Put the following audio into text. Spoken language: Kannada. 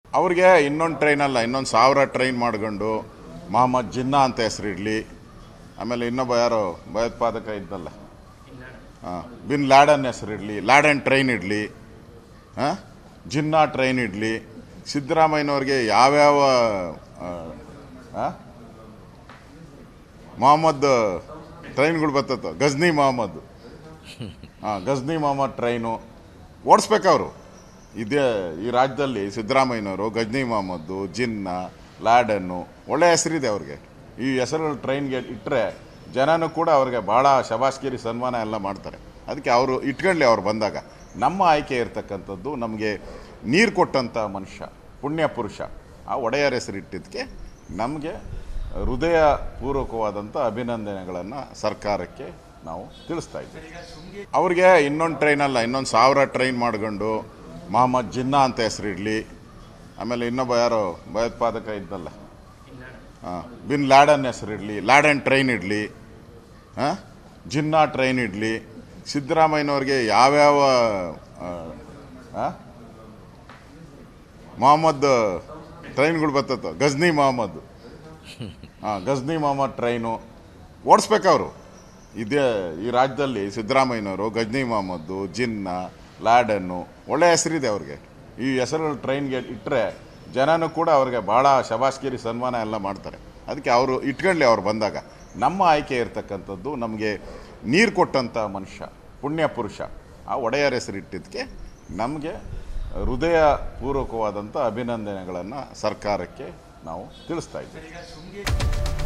ಅವ್ರಿಗೆ ಇನ್ನೊಂದು ಟ್ರೈನ್ ಅಲ್ಲ ಇನ್ನೊಂದು ಸಾವಿರ ಟ್ರೈನ್ ಮಾಡ್ಕೊಂಡು ಮೊಹಮ್ಮದ್ ಜಿನ್ನಾ ಅಂತ ಹೆಸರಿಡ್ಲಿ ಆಮೇಲೆ ಇನ್ನೊಬ್ಬ ಯಾರೋ ಭಯೋತ್ಪಾದಕ ಇದ್ದಲ್ಲ ಹಾಂ ಬಿನ್ ಲ್ಯಾಡನ್ ಹೆಸರಿಡ್ಲಿ ಲ್ಯಾಡನ್ ಟ್ರೈನ್ ಇಡಲಿ ಹಾಂ ಜಿನ್ನಾ ಟ್ರೈನ್ ಇಡಲಿ ಸಿದ್ದರಾಮಯ್ಯನವ್ರಿಗೆ ಯಾವ್ಯಾವ ಆ, ಆ? ಮೊಹಮ್ಮದ್ ಟ್ರೈನ್ಗಳು ಬರ್ತತ್ತ ಗಜ್ನಿ ಮೊಹಮ್ಮದ್ ಹಾಂ ಗಜ್ನಿ ಮೊಹಮ್ಮದ್ ಟ್ರೈನು ಓಡಿಸ್ಬೇಕವರು ಇದೇ ಈ ರಾಜ್ಯದಲ್ಲಿ ಸಿದ್ದರಾಮಯ್ಯನವರು ಗಜ್ನಿ ಮೊಹಮ್ಮದ್ದು ಜಿನ್ನ ಲ್ಯಾಡನ್ನು ಒಳ್ಳೆ ಹೆಸರಿದೆ ಅವ್ರಿಗೆ ಈ ಹೆಸರುಗಳು ಟ್ರೈನ್ಗೆ ಇಟ್ಟರೆ ಜನನೂ ಕೂಡ ಅವ್ರಿಗೆ ಭಾಳ ಶಬಾಷ್ಗಿರಿ ಸನ್ಮಾನ ಎಲ್ಲ ಮಾಡ್ತಾರೆ ಅದಕ್ಕೆ ಅವರು ಇಟ್ಕೊಳ್ಳಿ ಅವ್ರು ಬಂದಾಗ ನಮ್ಮ ಆಯ್ಕೆ ಇರ್ತಕ್ಕಂಥದ್ದು ನಮಗೆ ನೀರು ಕೊಟ್ಟಂಥ ಮನುಷ್ಯ ಪುಣ್ಯ ಪುರುಷ ಆ ಒಡೆಯರ್ ಹೆಸರಿಟ್ಟಿದ್ದಕ್ಕೆ ನಮಗೆ ಹೃದಯ ಪೂರ್ವಕವಾದಂಥ ಅಭಿನಂದನೆಗಳನ್ನು ಸರ್ಕಾರಕ್ಕೆ ನಾವು ತಿಳಿಸ್ತಾ ಇದ್ದೀವಿ ಅವ್ರಿಗೆ ಇನ್ನೊಂದು ಟ್ರೈನ್ ಅಲ್ಲ ಇನ್ನೊಂದು ಸಾವಿರ ಟ್ರೈನ್ ಮಾಡ್ಕೊಂಡು ಮೊಹಮ್ಮದ್ ಜಿನ್ನಾ ಅಂತ ಹೆಸರಿಡ್ಲಿ ಆಮೇಲೆ ಇನ್ನೊಬ್ಬ ಯಾರೋ ಭಯೋತ್ಪಾದಕ ಇದ್ದಲ್ಲ ಹಾಂ ಬಿನ್ ಲ್ಯಾಡನ್ ಹೆಸರಿಡ್ಲಿ ಲ್ಯಾಡನ್ ಟ್ರೈನ್ ಇಡಲಿ ಹಾಂ ಜಿನ್ನಾ ಟ್ರೈನ್ ಇಡಲಿ ಸಿದ್ದರಾಮಯ್ಯನವ್ರಿಗೆ ಯಾವ್ಯಾವ ಆ, ಆ? ಮೊಹಮ್ಮದ್ ಟ್ರೈನ್ಗಳು ಬರ್ತತ್ತ ಗಜ್ನಿ ಮೊಹಮ್ಮದ್ ಹಾಂ ಗಜ್ನಿ ಮೊಹಮ್ಮದ್ ಟ್ರೈನು ಓಡಿಸ್ಬೇಕವರು ಇದೇ ಈ ರಾಜ್ಯದಲ್ಲಿ ಸಿದ್ದರಾಮಯ್ಯನವರು ಗಜ್ನಿ ಮೊಹಮ್ಮದ್ದು ಜಿನ್ನ ಲ್ಯಾಡನ್ನು ಒಳ್ಳೆ ಹೆಸರಿದೆ ಅವ್ರಿಗೆ ಈ ಹೆಸರುಗಳು ಟ್ರೈನ್ಗೆ ಇಟ್ಟರೆ ಜನನೂ ಕೂಡ ಅವ್ರಿಗೆ ಭಾಳ ಶಬಾಷ್ಗಿರಿ ಸನ್ಮಾನ ಎಲ್ಲ ಮಾಡ್ತಾರೆ ಅದಕ್ಕೆ ಅವರು ಇಟ್ಕೊಳ್ಳಿ ಅವ್ರು ಬಂದಾಗ ನಮ್ಮ ಆಯ್ಕೆ ಇರ್ತಕ್ಕಂಥದ್ದು ನಮಗೆ ನೀರು ಕೊಟ್ಟಂಥ ಮನುಷ್ಯ ಪುಣ್ಯ ಪುರುಷ ಆ ಒಡೆಯರ್ ಹೆಸರಿಟ್ಟಿದ್ದಕ್ಕೆ ನಮಗೆ ಹೃದಯ ಪೂರ್ವಕವಾದಂಥ ಅಭಿನಂದನೆಗಳನ್ನು ಸರ್ಕಾರಕ್ಕೆ ನಾವು ತಿಳಿಸ್ತಾ ಇದ್ದೀವಿ